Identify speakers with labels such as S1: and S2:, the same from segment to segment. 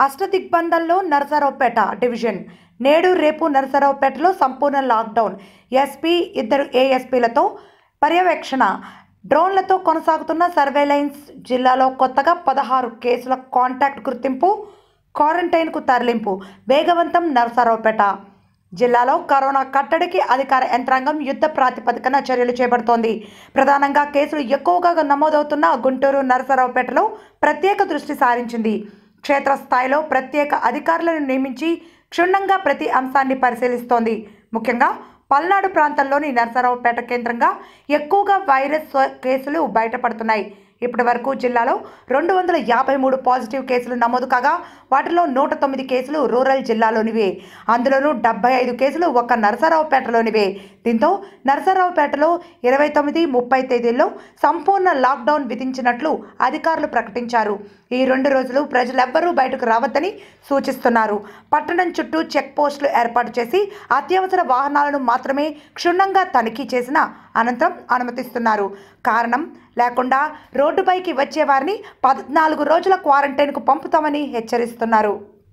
S1: అష్టదిగ్బంధంలో Narasaraopet division నేడు రేపు నరసరావుపేటలో సంపూర్ణ లాక్డౌన్ ఎస్పీ ఇద్దరు ఏఎస్పీలతో పర్యవేక్షణ డ్రోన్లతో కొనసాగుతున్న సర్వేలైన్స్ జిల్లాలో కొత్తగా పదహారు కేసుల కాంటాక్ట్ గుర్తింపు క్వారంటైన్కు తరలింపు వేగవంతం నరసరావుపేట జిల్లాలో కరోనా కట్టడికి అధికార యంత్రాంగం యుద్ధ ప్రాతిపదికన చర్యలు చేపడుతోంది ప్రధానంగా కేసులు ఎక్కువగా నమోదవుతున్న గుంటూరు నరసరావుపేటలో ప్రత్యేక దృష్టి సారించింది క్షేత్రస్థాయిలో ప్రత్యేక అధికారులను నియమించి క్షుణ్ణంగా ప్రతి అంశాన్ని పరిశీలిస్తోంది ముఖ్యంగా పల్నాడు ప్రాంతంలోని నరసరావుపేట కేంద్రంగా ఎక్కువగా వైరస్ సో- కేసులు బయటపడుతున్నాయి ఇప్పటి వరకు జిల్లాలో రెండు వందల యాభై మూడు పాజిటివ్ కేసులు నమోదు కాగా వాటిలో నూట తొమ్మిది కేసులు రూరల్ జిల్లాలోనివే అందులోనూ డెబ్బై ఐదు కేసులు ఒక్క నరసరావుపేటలోనివే దీంతో నరసరావుపేటలో ఇరవై తొమ్మిది ముప్పై తేదీల్లో సంపూర్ణ లాక్డౌన్ విధించినట్లు అధికారులు ప్రకటించారు ఈ రెండు రోజులు ప్రజలెవ్వరూ బయటకు రావద్దని సూచిస్తున్నారు పట్టణం చుట్టూ చెక్ పోస్టులు ఏర్పాటు చేసి అత్యవసర వాహనాలను మాత్రమే క్షుణ్ణంగా తనిఖీ చేసిన అనంతరం అనుమతిస్తున్నారు కారణం లేకుండా రోడ్డుపైకి వచ్చే వారిని పద్నాలుగు రోజుల క్వారంటైన్కు పంపుతామని హెచ్చరిస్తున్నారు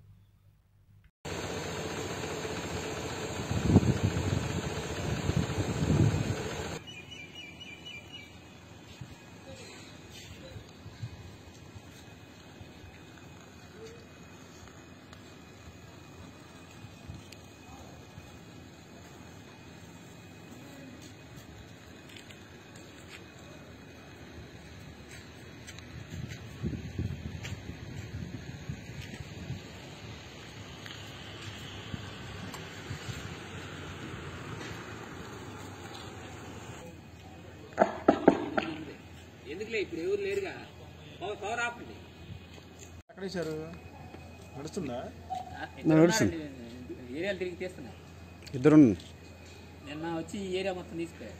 S2: ఎందుకులే ఇప్పుడు ఎవరు లేరుగా పవర్ పవర్ ఆఫ్ ఉంది
S3: ఎక్కడ వేశారు నడుస్తుందా
S2: ఆ, ఇద్దరు
S4: నడుస్తుంది.
S2: ఉన్నారండి. ఏరియాలు తిరిగి తీస్తున్నా
S4: ఇద్దరు
S2: నిన్న వచ్చి ఈ ఏరియా మొత్తం తీసుకుపోయారు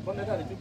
S3: ఇబ్బంది అయితే అది